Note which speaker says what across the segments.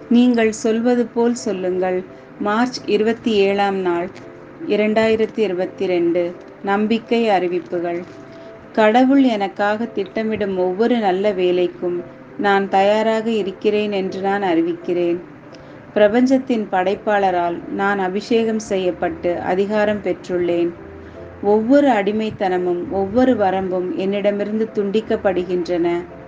Speaker 1: நீங்கள் சொல்வது போல் சொல்லுங்கள் மார்ச் இருபத்தி ஏழாம் நாள் இரண்டாயிரத்தி இருபத்தி ரெண்டு நம்பிக்கை அறிவிப்புகள் கடவுள் எனக்காக திட்டமிடும் ஒவ்வொரு நல்ல வேலைக்கும் நான் தயாராக இருக்கிறேன் என்று நான் அறிவிக்கிறேன் பிரபஞ்சத்தின் படைப்பாளரால் நான் அபிஷேகம் செய்யப்பட்டு அதிகாரம் பெற்றுள்ளேன் ஒவ்வொரு அடிமைத்தனமும் ஒவ்வொரு வரம்பும் என்னிடமிருந்து துண்டிக்கப்படுகின்றன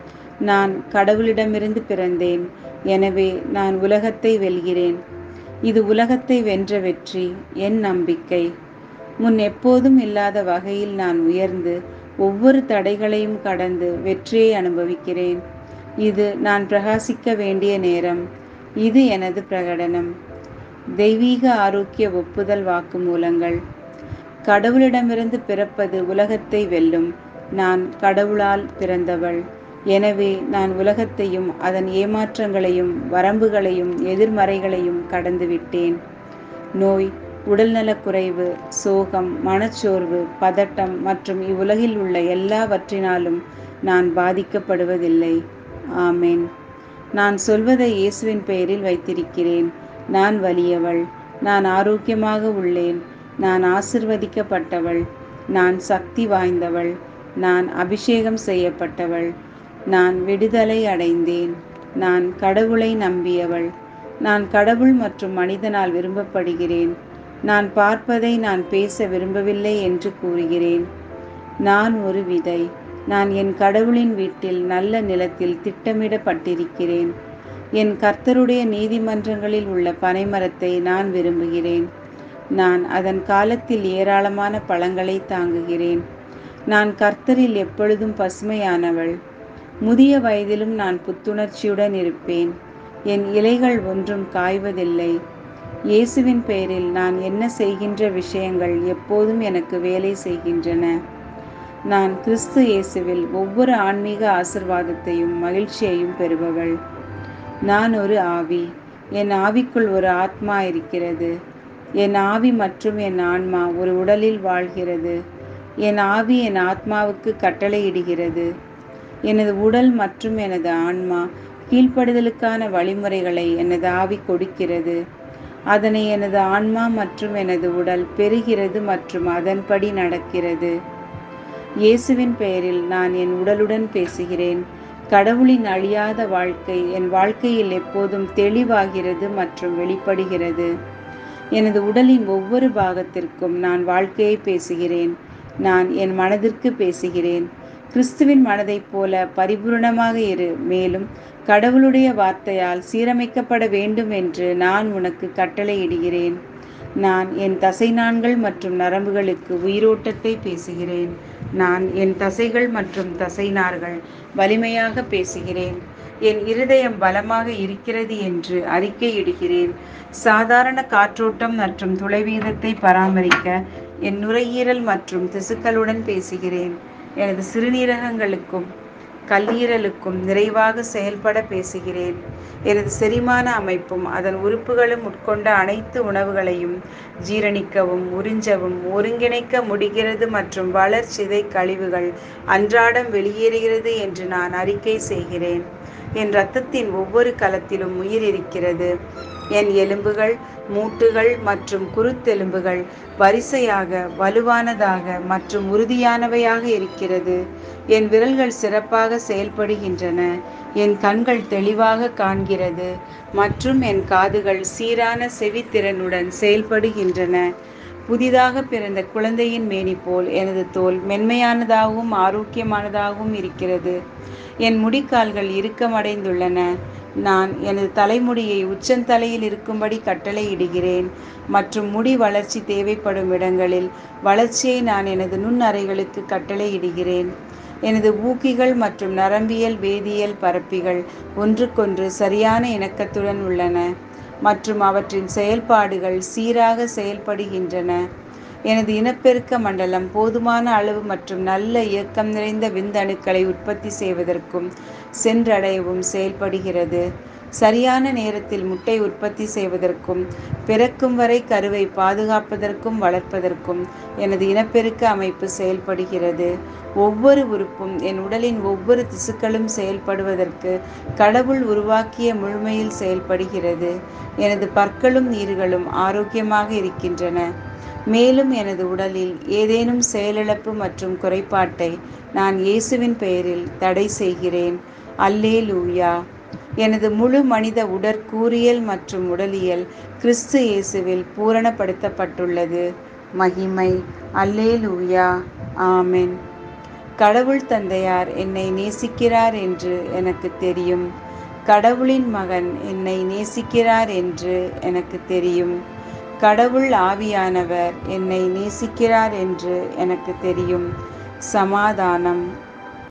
Speaker 1: நான் கடவுளிடமிருந்து பிறந்தேன் எனவே நான் உலகத்தை வெல்கிறேன் இது உலகத்தை வென்ற வெற்றி என் நம்பிக்கை முன் எப்போதும் இல்லாத வகையில் நான் உயர்ந்து ஒவ்வொரு தடைகளையும் கடந்து வெற்றியை அனுபவிக்கிறேன் இது நான் பிரகாசிக்க வேண்டிய நேரம் இது எனது பிரகடனம் தெய்வீக ஆரோக்கிய ஒப்புதல் வாக்குமூலங்கள் கடவுளிடமிருந்து பிறப்பது உலகத்தை வெல்லும் நான் கடவுளால் பிறந்தவள் எனவே நான் உலகத்தையும் அதன் ஏமாற்றங்களையும் வரம்புகளையும் எதிர்மறைகளையும் கடந்துவிட்டேன் நோய் உடல்நலக்குறைவு சோகம் மனச்சோர்வு பதட்டம் மற்றும் இவ்வுலகில் உள்ள எல்லாவற்றினாலும் நான் பாதிக்கப்படுவதில்லை ஆமேன் நான் சொல்வதை இயேசுவின் பெயரில் வைத்திருக்கிறேன் நான் வலியவள் நான் ஆரோக்கியமாக உள்ளேன் நான் ஆசிர்வதிக்கப்பட்டவள் நான் சக்தி வாய்ந்தவள் நான் அபிஷேகம் செய்யப்பட்டவள் நான் விடுதலை அடைந்தேன் நான் கடவுளை நம்பியவள் நான் கடவுள் மற்றும் மனிதனால் விரும்பப்படுகிறேன் நான் பார்ப்பதை நான் பேச விரும்பவில்லை என்று கூறுகிறேன் நான் ஒரு விதை நான் என் கடவுளின் வீட்டில் நல்ல நிலத்தில் திட்டமிடப்பட்டிருக்கிறேன் என் கர்த்தருடைய நீதிமன்றங்களில் உள்ள பனைமரத்தை நான் விரும்புகிறேன் நான் அதன் காலத்தில் ஏராளமான பழங்களை தாங்குகிறேன் நான் கர்த்தரில் எப்பொழுதும் பசுமையானவள் முதிய வயதிலும் நான் புத்துணர்ச்சியுடன் இருப்பேன் என் இலைகள் ஒன்றும் காய்வதில்லை இயேசுவின் பெயரில் நான் என்ன செய்கின்ற விஷயங்கள் எப்போதும் எனக்கு வேலை செய்கின்றன நான் கிறிஸ்து இயேசுவில் ஒவ்வொரு ஆன்மீக ஆசிர்வாதத்தையும் மகிழ்ச்சியையும் பெறுபவள் நான் ஒரு ஆவி என் ஆவிக்குள் ஒரு ஆத்மா இருக்கிறது என் ஆவி மற்றும் என் ஆன்மா ஒரு உடலில் வாழ்கிறது என் ஆவி என் ஆத்மாவுக்கு கட்டளையிடுகிறது எனது உடல் மற்றும் எனது ஆன்மா கீழ்ப்படுதலுக்கான வழிமுறைகளை எனது ஆவி கொடுக்கிறது அதனை எனது ஆன்மா மற்றும் எனது உடல் பெறுகிறது மற்றும் அதன்படி நடக்கிறது இயேசுவின் பெயரில் நான் என் உடலுடன் பேசுகிறேன் கடவுளின் அழியாத வாழ்க்கை என் வாழ்க்கையில் எப்போதும் தெளிவாகிறது மற்றும் வெளிப்படுகிறது எனது உடலின் ஒவ்வொரு பாகத்திற்கும் நான் வாழ்க்கையை பேசுகிறேன் நான் என் மனதிற்கு பேசுகிறேன் கிறிஸ்துவின் மனதைப் போல பரிபூர்ணமாக இரு மேலும் கடவுளுடைய வார்த்தையால் சீரமைக்கப்பட வேண்டும் என்று நான் உனக்கு கட்டளையிடுகிறேன் நான் என் தசைநான்கள் மற்றும் நரம்புகளுக்கு உயிரோட்டத்தை பேசுகிறேன் நான் என் தசைகள் மற்றும் தசைநார்கள் வலிமையாக பேசுகிறேன் என் இருதயம் பலமாக இருக்கிறது என்று அறிக்கையிடுகிறேன் சாதாரண காற்றோட்டம் மற்றும் துளைவீதத்தை பராமரிக்க என் நுரையீரல் மற்றும் திசுக்களுடன் பேசுகிறேன் எனது சிறுநீரகங்களுக்கும் கல்லீரலுக்கும் நிறைவாக செயல்பட பேசுகிறேன் எனது செரிமான அமைப்பும் அதன் உறுப்புகளும் உட்கொண்ட அனைத்து உணவுகளையும் ஜீரணிக்கவும் உறிஞ்சவும் ஒருங்கிணைக்க முடிகிறது மற்றும் வளர்ச்சிதை கழிவுகள் அன்றாடம் வெளியேறுகிறது என்று நான் அறிக்கை செய்கிறேன் என் இரத்தத்தின் ஒவ்வொரு கலத்திலும் உயிர் இருக்கிறது என் எலும்புகள் மூட்டுகள் மற்றும் குருத்தெலும்புகள் வரிசையாக வலுவானதாக மற்றும் உறுதியானவையாக இருக்கிறது என் விரல்கள் சிறப்பாக செயல்படுகின்றன என் கண்கள் தெளிவாக காண்கிறது மற்றும் என் காதுகள் சீரான செவித்திறனுடன் செயல்படுகின்றன புதிதாக பிறந்த குழந்தையின் மேனி போல் எனது தோல் மென்மையானதாகவும் ஆரோக்கியமானதாகவும் இருக்கிறது என் முடிக்கால்கள் இறுக்கமடைந்துள்ளன நான் எனது தலைமுடியை உச்சந்தலையில் இருக்கும்படி கட்டளையிடுகிறேன் மற்றும் முடி வளர்ச்சி தேவைப்படும் இடங்களில் வளர்ச்சியை நான் எனது நுண்ணறைகளுக்கு கட்டளையிடுகிறேன் எனது ஊக்கிகள் மற்றும் நரம்பியல் வேதியியல் பரப்பிகள் ஒன்றுக்கொன்று சரியான இணக்கத்துடன் உள்ளன மற்றும் அவற்றின் செயல்பாடுகள் சீராக செயல்படுகின்றன எனது இனப்பெருக்க மண்டலம் போதுமான அளவு மற்றும் நல்ல இயக்கம் நிறைந்த விந்தணுக்களை உற்பத்தி செய்வதற்கும் சென்றடையவும் செயல்படுகிறது சரியான நேரத்தில் முட்டை உற்பத்தி செய்வதற்கும் பிறக்கும் வரை கருவை பாதுகாப்பதற்கும் வளர்ப்பதற்கும் எனது இனப்பெருக்க அமைப்பு செயல்படுகிறது ஒவ்வொரு உறுப்பும் என் உடலின் ஒவ்வொரு திசுக்களும் செயல்படுவதற்கு கடவுள் உருவாக்கிய முழுமையில் செயல்படுகிறது எனது பற்களும் ஈறுகளும் ஆரோக்கியமாக இருக்கின்றன மேலும் எனது உடலில் ஏதேனும் செயலிழப்பு மற்றும் குறைபாட்டை நான் இயேசுவின் பெயரில் தடை செய்கிறேன் அல்லே லூயா எனது முழு மனித உடற்கூறியல் மற்றும் உடலியல் கிறிஸ்து இயேசுவில் பூரணப்படுத்தப்பட்டுள்ளது மகிமை அல்லே லூயா ஆமென் கடவுள் தந்தையார் என்னை நேசிக்கிறார் என்று எனக்கு தெரியும் கடவுளின் மகன் என்னை நேசிக்கிறார் என்று எனக்கு தெரியும் கடவுள் ஆவியானவர் என்னை நேசிக்கிறார் என்று எனக்கு தெரியும் சமாதானம்